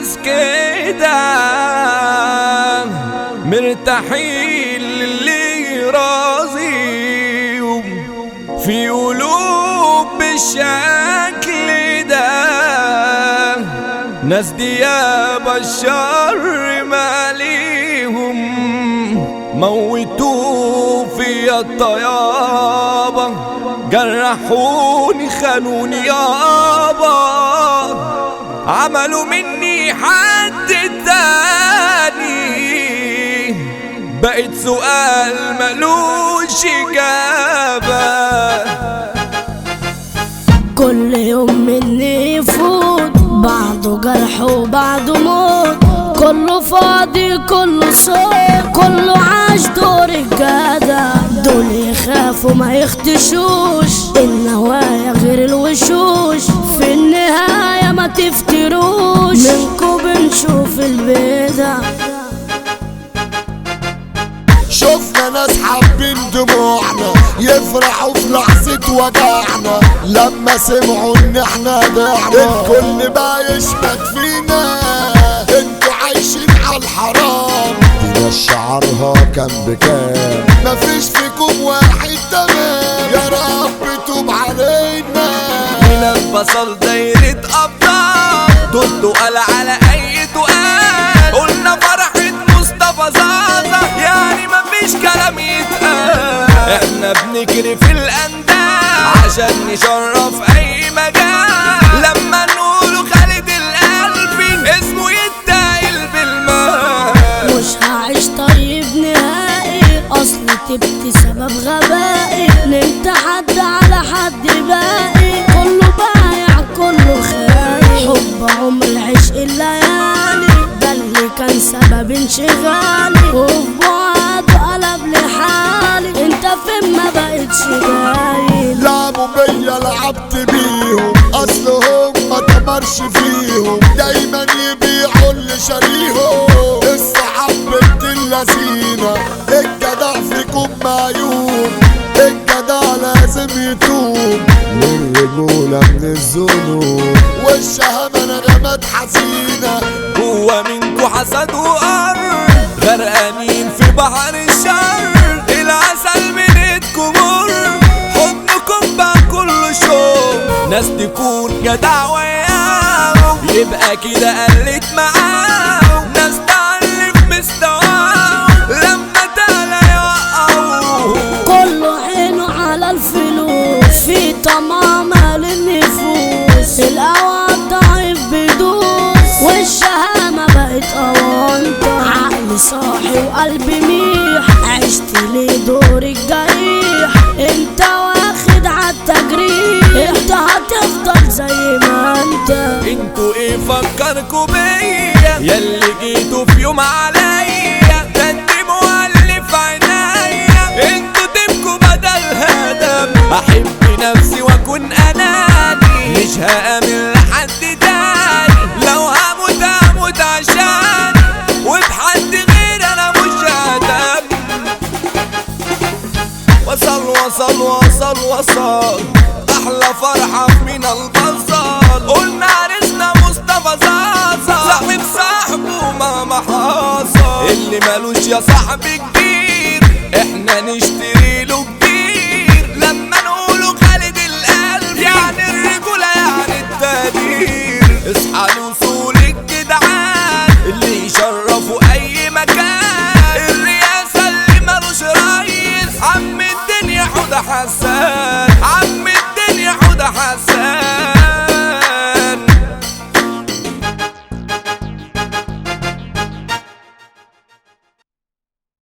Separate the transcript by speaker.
Speaker 1: ناس كده مرتاحين للي راضيهم في قلوب بالشكل ده ناس دياب الشر ماليهم موتوا في الطيابة جرحوني خانوني يابا عملوا مني حد تاني بقيت سؤال ملوش إجابة
Speaker 2: كل يوم مني يفوت بعده جرح وبعده موت كله فاضي كله صوت كله عاش دور الجدع دول يخافوا ما يختشوش النوايا غير الوشوش في النهاية ما تفتروش منكم بنشوف البدع
Speaker 3: شفنا ناس حابين دموعنا يفرحوا في لحظة وجعنا لما سمعوا ان احنا ضعنا الكل بقى يشمت فينا انتوا عايشين على الحرام دي شعرها كان بكام مفيش فيكم واحد تمام يا رب توب علينا
Speaker 1: هنا البصل دايرة أبطال ضده قال على أي تقال قلنا فرحة مصطفى زازا يعني مفيش كلام يتقال احنا بنجري في الأندال عشان نشرف أي مجال لما نقوله خالد القلبي اسمه يتقال بالمال
Speaker 2: مش هعيش طيب نهائي اصل تبت سبب غبائي نمت حد على حد باقي كله بايع كله خايف حب عمر عشق الليالي ده اللي كان سبب انشغالي وفي بعده قلب لحالي انت فين ما بقتش باين
Speaker 3: لعبوا بيا لعبت بيهم اصلهم ما تمرش فيهم دايما يبيعوا اللي شاريهم الصحاب بنت اللذينة الجدع فيكم معيوب الجدع لازم يتوب من رجولة من الذنوب والشهامة نغمات حزينة
Speaker 1: هو منكو حسد وقر غرقانين في بحر الشر العسل من ايدكم مر حضنكم بقى كله شوق ناس تكون جدع وياهم يبقى كده قلت معاهم ناس تعلي في مستواهم لما تعلى يوقعوه
Speaker 2: كله عينه على الفلوس في طمع مال النفوس القوى ضعيف بيدوس والشهامة بقت أوانطة عقلي صاحي وقلبي ميح عشت لي دور الجريح انت واخد عالتجريح انت هتفضل زي ما انت
Speaker 1: انتوا ايه فكركوا بيا ياللي جيتوا في يوم عليا ده انت مؤلف عينيا انتوا تبكوا بدل هدم احب نفسي واكون اناني مش هامن لحد تاني لو هموت هموت عشان وبحد غير انا مش ههتم وصل وصل وصل وصل احلى فرحة من البصل قلنا عرسنا مصطفى زازا صاحب صاحبه مهما حصل اللي مالوش يا صاحبي كبير احنا نشتري له كتير لما نقوله خالد القلب يعني الرجولة يعني التقدير اصحى لوصول الجدعان اللي يشرفوا اي مكان الرئاسة اللي مالوش رئيس عم الدنيا حوده حسان